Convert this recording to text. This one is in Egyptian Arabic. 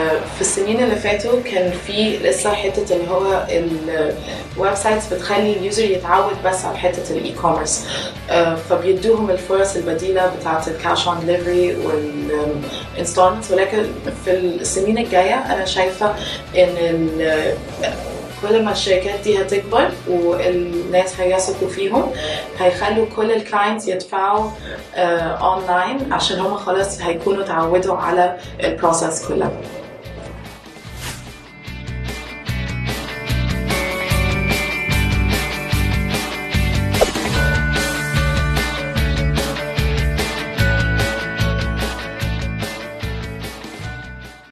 في السنين اللي فاتوا كان في لسه حته اللي هو الويب سايتس بتخلي اليوزر يتعود بس على حته الاي كوميرس فبيدوهم الفرص البديله بتاعه الكاش اون دليفري والانستولمنتس ولكن في السنين الجايه انا شايفه ان كل ما الشركات دي هتكبر والناس هيثقوا فيهم هيخلوا كل الكلاينتس يدفعوا اونلاين عشان هم خلاص هيكونوا تعودوا على البروسيس كلها